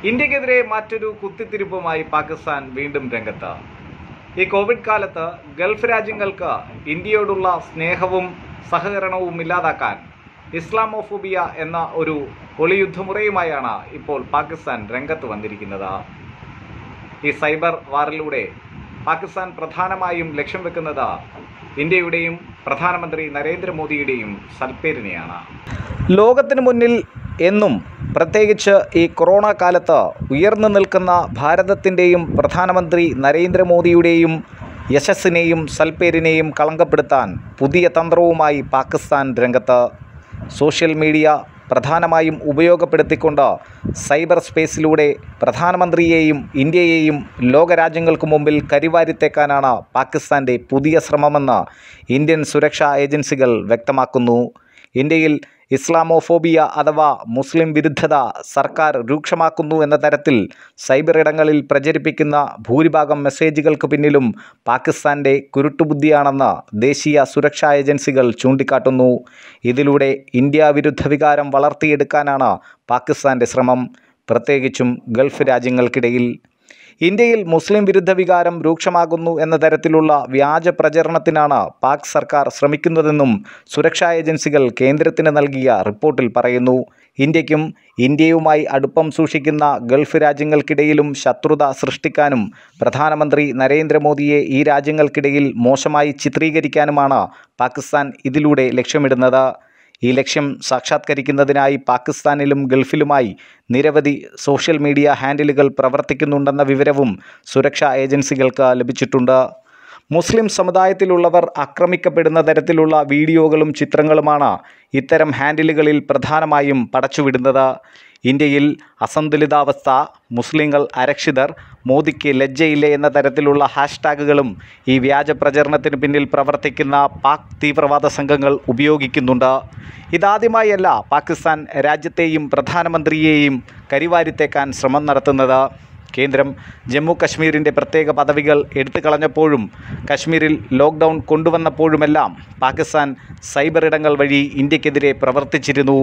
ഇന്ത്യക്കെതിരെ മറ്റൊരു കുത്തിത്തിരിപ്പുമായി പാകിസ്ഥാൻ വീണ്ടും രംഗത്ത് ഈ കോവിഡ് കാലത്ത് ഗൾഫ് രാജ്യങ്ങൾക്ക് ഇന്ത്യയോടുള്ള സ്നേഹവും സഹകരണവും ഇല്ലാതാക്കാൻ ഇസ്ലാമോഫോബിയ എന്ന ഒരു ഒളിയുദ്ധമുറയുമായാണ് ഇപ്പോൾ പാകിസ്ഥാൻ രംഗത്ത് വന്നിരിക്കുന്നത് ഈ സൈബർ വാറിലൂടെ പാകിസ്ഥാൻ പ്രധാനമായും ലക്ഷ്യം വെക്കുന്നത് ഇന്ത്യയുടെയും പ്രധാനമന്ത്രി നരേന്ദ്രമോദിയുടെയും സൽപ്പേരിനെയാണ് ലോകത്തിന് മുന്നിൽ എന്നും പ്രത്യേകിച്ച് ഈ കൊറോണ കാലത്ത് ഉയർന്നു നിൽക്കുന്ന ഭാരതത്തിൻ്റെയും പ്രധാനമന്ത്രി നരേന്ദ്രമോദിയുടെയും യശസ്സിനെയും സൽപ്പേരിനെയും കളങ്കപ്പെടുത്താൻ പുതിയ തന്ത്രവുമായി പാകിസ്ഥാൻ രംഗത്ത് സോഷ്യൽ മീഡിയ പ്രധാനമായും ഉപയോഗപ്പെടുത്തിക്കൊണ്ട് സൈബർ സ്പേസിലൂടെ പ്രധാനമന്ത്രിയെയും ഇന്ത്യയെയും ലോകരാജ്യങ്ങൾക്ക് മുമ്പിൽ കരിവാരിത്തേക്കാനാണ് പാകിസ്ഥാൻ്റെ പുതിയ ശ്രമമെന്ന് ഇന്ത്യൻ സുരക്ഷാ ഏജൻസികൾ വ്യക്തമാക്കുന്നു ഇന്ത്യയിൽ ഇസ്ലാമോഫോബിയ അഥവാ മുസ്ലിം വിരുദ്ധത സർക്കാർ രൂക്ഷമാക്കുന്നു എന്ന തരത്തിൽ സൈബർ ഇടങ്ങളിൽ പ്രചരിപ്പിക്കുന്ന ഭൂരിഭാഗം മെസ്സേജുകൾക്ക് പിന്നിലും പാകിസ്ഥാൻ്റെ കുരുട്ടുബുദ്ധിയാണെന്ന് ദേശീയ സുരക്ഷാ ഏജൻസികൾ ചൂണ്ടിക്കാട്ടുന്നു ഇതിലൂടെ ഇന്ത്യ വിരുദ്ധ വികാരം വളർത്തിയെടുക്കാനാണ് പാകിസ്ഥാൻ്റെ ശ്രമം പ്രത്യേകിച്ചും ഗൾഫ് രാജ്യങ്ങൾക്കിടയിൽ ഇന്ത്യയിൽ മുസ്ലിം വിരുദ്ധ വികാരം രൂക്ഷമാകുന്നു എന്ന തരത്തിലുള്ള വ്യാജ പ്രചരണത്തിനാണ് പാക് സർക്കാർ ശ്രമിക്കുന്നതെന്നും സുരക്ഷാ ഏജൻസികൾ കേന്ദ്രത്തിന് നൽകിയ റിപ്പോർട്ടിൽ പറയുന്നു ഇന്ത്യക്കും ഇന്ത്യയുമായി അടുപ്പം സൂക്ഷിക്കുന്ന ഗൾഫ് രാജ്യങ്ങൾക്കിടയിലും ശത്രുത സൃഷ്ടിക്കാനും പ്രധാനമന്ത്രി നരേന്ദ്രമോദിയെ ഈ രാജ്യങ്ങൾക്കിടയിൽ മോശമായി ചിത്രീകരിക്കാനുമാണ് പാകിസ്ഥാൻ ഇതിലൂടെ ലക്ഷ്യമിടുന്നത് ഈ ലക്ഷ്യം സാക്ഷാത്കരിക്കുന്നതിനായി പാകിസ്ഥാനിലും ഗൾഫിലുമായി നിരവധി സോഷ്യൽ മീഡിയ ഹാൻഡിലുകൾ പ്രവർത്തിക്കുന്നുണ്ടെന്ന വിവരവും സുരക്ഷാ ഏജൻസികൾക്ക് ലഭിച്ചിട്ടുണ്ട് മുസ്ലിം സമുദായത്തിലുള്ളവർ ആക്രമിക്കപ്പെടുന്ന തരത്തിലുള്ള വീഡിയോകളും ചിത്രങ്ങളുമാണ് ഇത്തരം ഹാൻഡിലുകളിൽ പ്രധാനമായും പടച്ചുവിടുന്നത് ഇന്ത്യയിൽ അസന്തുലിതാവസ്ഥ മുസ്ലിങ്ങൾ അരക്ഷിതർ മോദിക്ക് ലജ്ജയില്ലേ എന്ന തരത്തിലുള്ള ഹാഷ്ടാഗുകളും ഈ വ്യാജ പ്രചരണത്തിന് പിന്നിൽ പ്രവർത്തിക്കുന്ന പാക് തീവ്രവാദ സംഘങ്ങൾ ഉപയോഗിക്കുന്നുണ്ട് ഇതാദ്യമായല്ല പാകിസ്ഥാൻ രാജ്യത്തെയും പ്രധാനമന്ത്രിയെയും കരിവാരിത്തേക്കാൻ ശ്രമം നടത്തുന്നത് കേന്ദ്രം ജമ്മു കശ്മീരിൻ്റെ പ്രത്യേക പദവികൾ എടുത്തു കളഞ്ഞപ്പോഴും കശ്മീരിൽ ലോക്ക്ഡൗൺ കൊണ്ടുവന്നപ്പോഴുമെല്ലാം പാകിസ്ഥാൻ സൈബർ ഇടങ്ങൾ വഴി ഇന്ത്യക്കെതിരെ പ്രവർത്തിച്ചിരുന്നു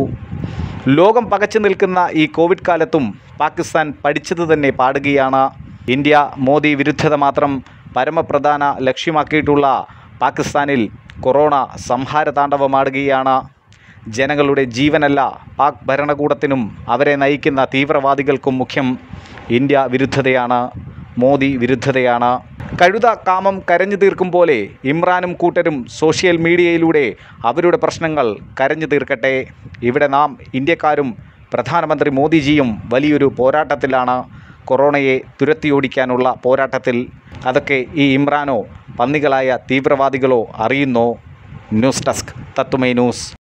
ലോകം പകച്ചു നിൽക്കുന്ന ഈ കോവിഡ് കാലത്തും പാകിസ്ഥാൻ പഠിച്ചത് തന്നെ പാടുകയാണ് ഇന്ത്യ മോദി വിരുദ്ധത മാത്രം പരമപ്രധാന ലക്ഷ്യമാക്കിയിട്ടുള്ള പാകിസ്ഥാനിൽ കൊറോണ സംഹാരതാണ്ഡവമാടുകയാണ് ജനങ്ങളുടെ ജീവനല്ല പാക് ഭരണകൂടത്തിനും അവരെ നയിക്കുന്ന തീവ്രവാദികൾക്കും മുഖ്യം ഇന്ത്യ വിരുദ്ധതയാണ് മോദി വിരുദ്ധതയാണ് കഴുത കാമം കരഞ്ഞു തീർക്കും പോലെ ഇമ്രാനും കൂട്ടരും സോഷ്യൽ മീഡിയയിലൂടെ അവരുടെ പ്രശ്നങ്ങൾ കരഞ്ഞു തീർക്കട്ടെ ഇവിടെ നാം ഇന്ത്യക്കാരും പ്രധാനമന്ത്രി മോദിജിയും വലിയൊരു പോരാട്ടത്തിലാണ് കൊറോണയെ തുരത്തിയോടിക്കാനുള്ള പോരാട്ടത്തിൽ അതൊക്കെ ഈ ഇമ്രാനോ പന്നികളായ തീവ്രവാദികളോ അറിയുന്നോ ന്യൂസ് ഡെസ്ക് തത്തുമൈ ന്യൂസ്